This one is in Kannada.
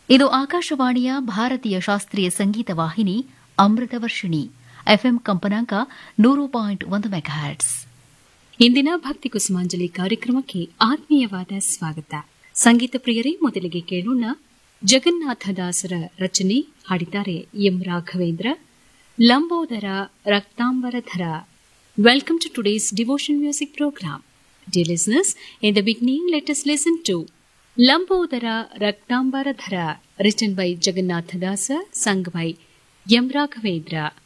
ಇದು ಆಕಾಶವಾಣಿಯ ಭಾರತೀಯ ಶಾಸ್ತ್ರೀಯ ಸಂಗೀತ ವಾಹಿನಿ ಅಮೃತ ವರ್ಷಿಣಿ ಎಫ್ಎಂ ಕಂಪನಾಂಕ ನೂರು ಪಾಯಿಂಟ್ ಒಂದು ಮೆಗಾಹರ್ಟ್ಸ್ ಇಂದಿನ ಭಕ್ತಿ ಕುಸುಮಾಂಜಲಿ ಕಾರ್ಯಕ್ರಮಕ್ಕೆ ಆತ್ಮೀಯವಾದ ಸ್ವಾಗತ ಸಂಗೀತ ಪ್ರಿಯರೇ ಮೊದಲಿಗೆ ಕೇಳೋಣ ಜಗನ್ನಾಥದಾಸರ ರಚನೆ ಹಾಡಿದ್ದಾರೆ M Raghavendra Lambodara Raktambaradhara welcome to today's devotion music program dear listeners in the beginning let us listen to Lambodara Raktambaradhara written by Jagannathadasa sung by M Raghavendra